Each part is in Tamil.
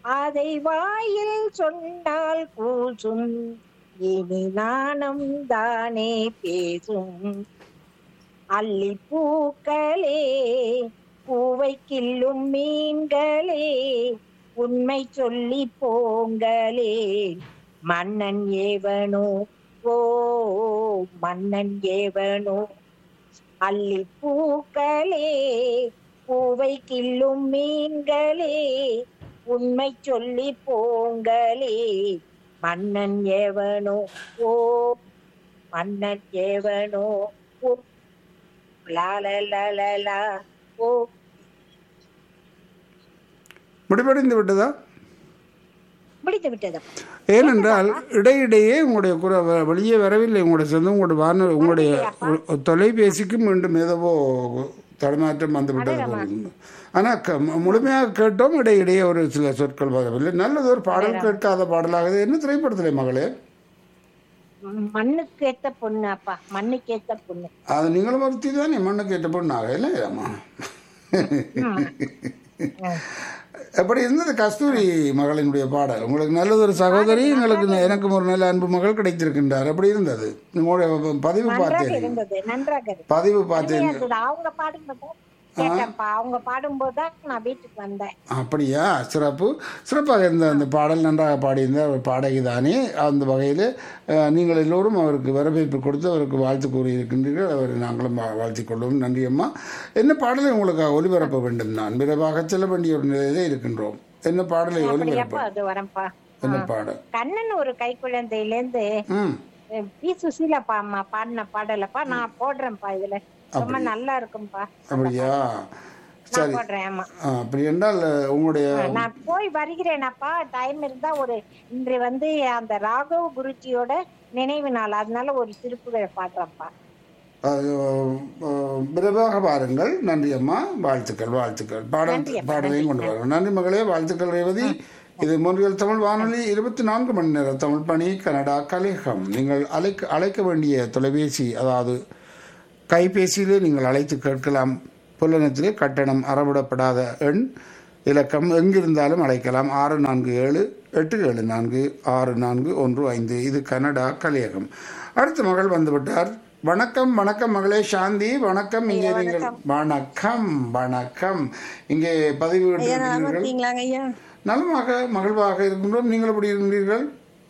அதை வாயில் சொன்னால் கூசும் இனி நாணம் தானே பேசும் அள்ளி பூக்களே பூவை கிள்ளும் மீன்களே உண்மை சொல்லி போங்களே மன்னன் ஏவனோ ஓ மன்னன் ஏவனோ அள்ளி பூக்களே பூவை கிள்ளும் மீன்களே உண்மை சொல்லி போங்களே மன்னன் ஏவனோ ஓ மன்னன் ஏவனோ ஓ லா லா லா லா லா ஓ முடிவடைந்து விட்டதா முடித்து விட்டது ஏனென்றால் இடையிடையே உங்களுடைய குர வ- வெளியே வரவில்லை உங்களுடைய சொந்தம் உங்களுடைய வான உங்களுடைய ஒ- தொலைபேசிக்கு மீண்டும் ஏதோ தடுமாற்றம் வந்து விட்டது போல ஆனால் க மு- முழுமையாக கேட்டோம் இடையிடையே ஒரு சில சொற்கள் வரவில்லை நல்லது ஒரு பாடல் கேட்காத பாடலாக இது என்ன திரைப்படத்திலே மகளே ம், மண்ணுக்கு ஏத்த பொண்ணு அப்பா மண்ணுக்கு ஏத்த பொண்ணு அது நீங்களும் ஒருத்தி தானே மண்ணுக்கு ஏற்ற பொண்ணாக இல்லையாம்மா எப்படி இருந்தது கஸ்தூரி மகளினுடைய பாடல் உங்களுக்கு நல்லது ஒரு சகோதரி எங்களுக்கு எனக்கும் ஒரு நல்ல அன்பு மகள் கிடைத்திருக்கின்றார் எப்படி இருந்தது உங்களுடைய பதிவு நன்றாக பார்த்தேன் இருந்தது நன்றாக இருந்தது பதிவு பார்த்தேன் அருமையா இருந்தது. அவங்க பாடும்போது கேட்டேன்ப்பா அவங்க பாடும்போது தான் நான் வீட்டுக்கு வந்தேன் அப்படியா சிறப்பு சிறப்பாக இருந்த அந்த பாடல் நன்றாக பாடியிருந்த ஒரு பாடகி தானே அந்த வகையில் அஹ், நீங்கள் எல்லோரும் அவருக்கு வரவேற்பு கொடுத்து அவருக்கு வாழ்த்து கூறியிருக்கின்றீர்கள் அவரை நாங்களும் வா- வாழ்த்திக் கொள்வோம் நன்றி அம்மா என்ன பாடலை உங்களுக்கு ஒளிபரப்ப வேண்டும் நான் விரைவாக செல்ல வேண்டிய ஒரு நிலையிலே இருக்கின்றோம் என்ன பாடலை ஒளிபரப்ப அப்படியாப்பா அது வரேன்ப்பா என்ன பாடல் கண்ணன் ஒரு கை குழந்தையில இருந்து ம் பி சுசீலா பா அம்மா பாடின பாடலப்பா நான் போடுறேன்ப்பா இதுல ரொம்ப நல்லா இருக்கும்பா அப்படியா நான் சரி போடுறேன் ஆமா ஆ, அப்படி என்றால் உங்களுடைய நான் போய் வருகிறேனப்பா டைம் இருந்தா ஒரு இன்று வந்து அந்த ராகவ் குருஜியோட நினைவு நாள் அதனால ஒரு திருப்புகளை பாடுறேன்ப்பா அது, அஹ், விரைவாக பாருங்கள் நன்றி அம்மா வாழ்த்துக்கள் வாழ்த்துக்கள் பாடல் பாடலையும் கொண்டு வாருங்கள் நன்றி மகளே வாழ்த்துக்கள் ரேவதி இது மொழிகள் தமிழ் வானொலி இருபத்தி நான்கு மணி நேர தமிழ் பணி கனடா கலிகம் நீங்கள் அழைக்க அழைக்க வேண்டிய தொலைபேசி அதாவது கைபேசியிலே நீங்கள் அழைத்து கேட்கலாம் புலனத்திலே கட்டணம் அறவிடப்படாத எண் இலக்கம் எங்கிருந்தாலும் அழைக்கலாம் ஆறு நான்கு ஏழு எட்டு ஏழு நான்கு ஆறு நான்கு ஒன்று ஐந்து இது கனடா கலியகம் அடுத்த மகள் வந்துவிட்டார் வணக்கம் வணக்கம் மகளே சாந்தி வணக்கம் இங்கே நீங்கள் வணக்கம் வணக்கம் இங்கே பதிவு விட்டிருக்கிறீர்கள் இருக்கீங்களாங்க ஐயா நலமாக மகிழ்வாக இருக்கின்றோம் நீங்கள் எப்படி இருக்கின்றீர்கள்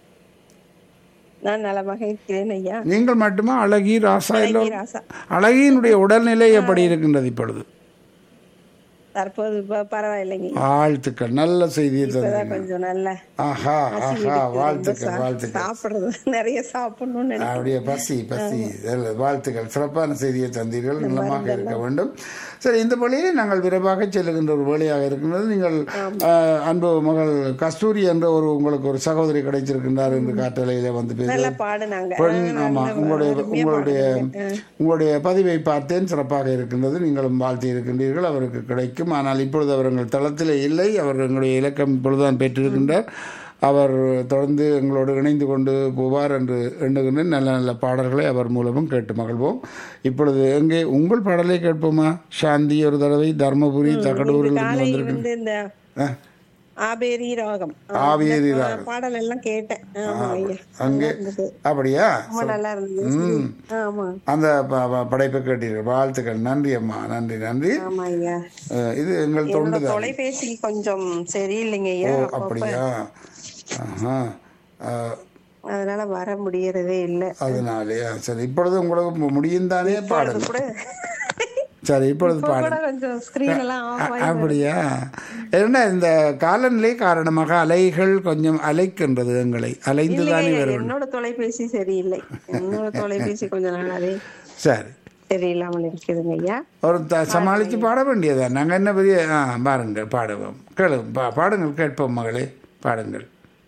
நான் நலமாக இருக்கிறேன் ஐயா நீங்கள் மட்டுமா அழகி ராசா எல்லோரும் ராசா அழகியினுடைய உடல்நிலை எப்படி இருக்கின்றது இப்பொழுது தற்போது ப- பரவாயில்லைங்க வாழ்த்துக்கள் நல்ல செய்தியை இப்பதான் தந்தீங்க கொஞ்சம் நல்ல ஆஹா ஆஹா வாழ்த்துக்கள் வாழ்த்துக்கள் சாப்பிடுறது நிறைய சாப்பிடணும்னு நினைக்கிறேன் அப்படியே பசி பசி நல்ல வாழ்த்துக்கள் சிறப்பான செய்தியை தந்தீர்கள் நலமாக இருக்க வேண்டும் சரி இந்த வழியிலே நாங்கள் விரைவாக செல்லுகின்ற ஒரு வேலையாக இருக்கின்றது நீங்கள் ஆஹ், அன்பு மகள் கஸ்தூரி என்ற ஒரு உங்களுக்கு ஒரு சகோதரி கிடைச்சிருக்கின்றார் என்று காட்டலையில வந்து நல்லா பேச பாடுனாங்க பெண் ஆமா உங்களுடைய உங்களுடைய உங்களுடைய பதிவை பார்த்தேன் சிறப்பாக இருக்கின்றது நீங்களும் வாழ்த்தி இருக்கின்றீர்கள் அவருக்கு கிடைக்கும் ஆனால் இப்பொழுது அவர் எங்கள் தளத்தில் இல்லை அவர் எங்களுடைய இலக்கம் இப்பொழுதுதான் பெற்றிருக்கின்றார் அவர் தொடர்ந்து எங்களோடு இணைந்து கொண்டு போவார் என்று எண்ணுகின்றேன் நல்ல நல்ல பாடல்களை அவர் மூலமும் கேட்டு மகிழ்வோம் இப்பொழுது எங்கே உங்கள் பாடலை கேட்போமா சாந்தி ஒரு தடவை தர்மபுரி தகடூரில் இருந்து காலை வந்திருக்கு வந்து இந்த அஹ், ஆபேரி ராகம் ஆவேரி இந்த ராகம். பாடல் எல்லாம் கேட்டேன் ஆமா ஐயா அங்கே அப்படியா ரொம்ப நல்லா இருந்தது ஆமா அந்த ப- ப- படைப்பை கேட்டீர்கள் வாழ்த்துக்கள் நன்றி அம்மா நன்றி நன்றி ஆமா ஐயா அஹ், இது எங்கள் என்னோட தொண்டுதான் தொலைபேசி கொஞ்சம் சரியில்லைங்க ஐயா ஓ அப்பப்ப அப்படியா ஆஹா அஹ், அதனால வர முடியறதே இல்ல அதனாலயா சரி இப்பொழுது உங்களுக்கு மு- முடியும் தானே பாடுங்க கூட சரி இப்பொழுது இப்ப பாடுங்க கூட கொஞ்சம் ஸ்கிரீன் எல்லாம் ஆஃப் ஆகி அப்படியா என்ன இந்த காலநிலை காரணமாக அலைகள் கொஞ்சம் அலைக்கின்றது எங்களை அலைந்து தானே இல்லைங்க, வரும் என்னோட தொலைபேசி சரியில்லை என்னோட தொலைபேசி கொஞ்ச நாளாவே சரி சரியில்லாமல் இருக்குதுங்க ஐயா ஒரு த சமாளித்து பாட வேண்டியதா நாங்கள் என்ன பெரிய ஆ பாருங்கள் பாடுவோம் கேளு பா பாடுங்கள் கேட்போம் மகளே பாடுங்கள்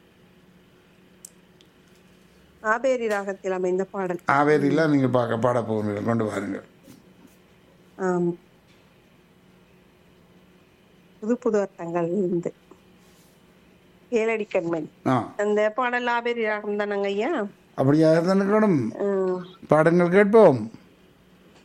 ஆபேரி ராகத்தில் அமைந்த பாடல் ஆவேரியில் நீங்கள் பார்க்க பாட போகிறீர்கள் கொண்டு வாருங்கள் ஆம் புது புது அர்த்தங்கள் இருந்து ஏழடி கண்மணி ஆ அந்த பாடல் ஆபேரி ராகம் தானங்க ஐயா அப்படியாக தானே ஆ, பாடுங்கள் கேட்போம்